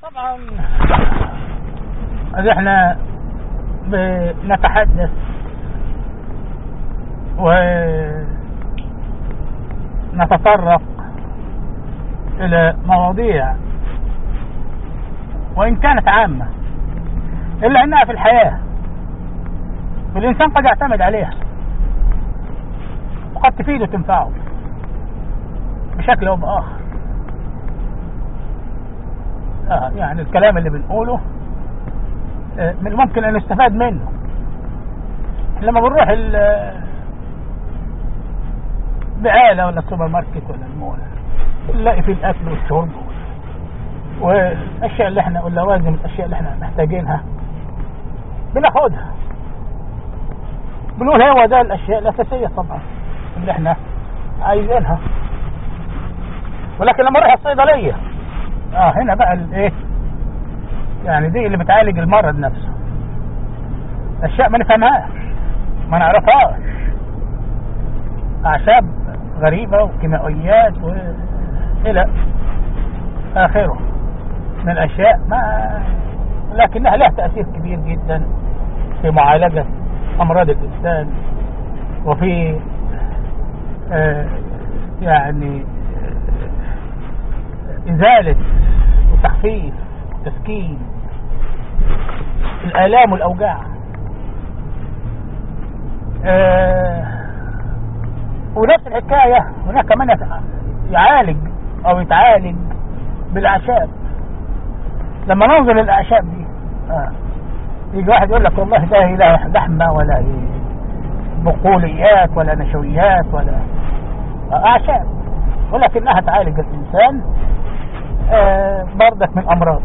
طبعا إذا احنا بنتحدث ونتطرق إلى مواضيع وإن كانت عامة إلا أنها في الحياة والإنسان قد يعتمد عليها وقد تفيد وتنفعه بشكل أو بآخر آه يعني الكلام اللي بنقوله آه من الممكن أن نستفاد منه لما بنروح البقالة ولا السوبر ماركت ولا المول نلاقي فيه الأكل والشرب والأشياء اللي احنا واللوازم الأشياء اللي احنا محتاجينها بناخدها بنقول هو ده الأشياء الأساسية طبعا اللي احنا عايزينها ولكن لما نروح الصيدلية اه هنا بقى الايه يعني دي اللي بتعالج المرض نفسه اشياء ما نفهمهاش ما نعرفهاش اعشاب غريبة وكيميائيات والى اخره من الاشياء ما لكنها لها تأثير كبير جدا في معالجة امراض الانسان وفي آه يعني ازالة وتخفيف وتسكين الالام والاوجاع آه ونفس الحكاية هناك من يعالج او يتعالج بالاعشاب لما ننظر للاعشاب دي آه. يجي واحد يقول لك والله ده لا لحمة ولا بقوليات ولا نشويات ولا اعشاب ولكنها تعالج الانسان آه بردك من امراض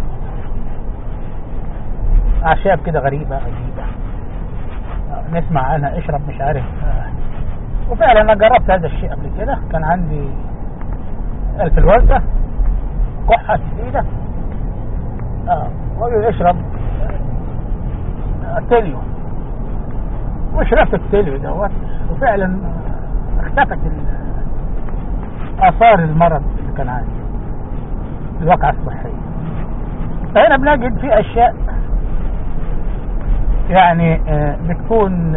اعشاب كده غريبة عجيبة آه نسمع عنها اشرب مش عارف آه وفعلا انا جربت هذا الشيء قبل كده كان عندي الف الوردة كحة شديدة اه اشرب التليو وشربت التليو دوت وفعلا اختفت اثار المرض اللي كان عندي الواقعة الصحية فهنا بنجد في اشياء يعني آه بتكون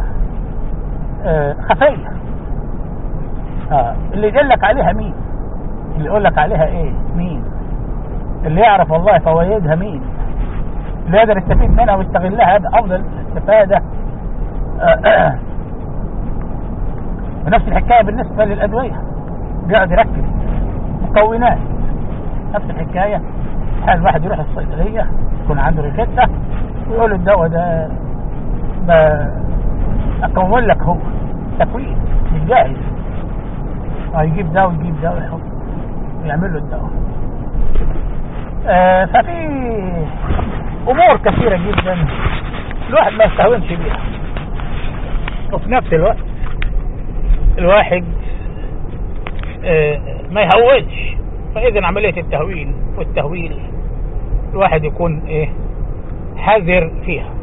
آه خفية آه اللي يدلك عليها مين اللي يقول لك عليها ايه مين اللي يعرف والله فوائدها مين اللي يقدر يستفيد منها ويستغلها هذا افضل استفادة ونفس الحكاية بالنسبة للأدوية بيقعد يركب مكونات نفس الحكاية حال واحد يروح الصيدلية يكون عنده روشتة ويقول الدواء ده أكون لك هو تكوين مش جاهز يجيب دواء ويجيب دواء يحط ويعمل له الدواء آه ففي أمور كثيرة جدا الواحد ما يستهونش بيها وفي نفس الوقت الواحد آه ما يهودش فإذا عملية التهوين والتهويل الواحد يكون ايه حذر فيها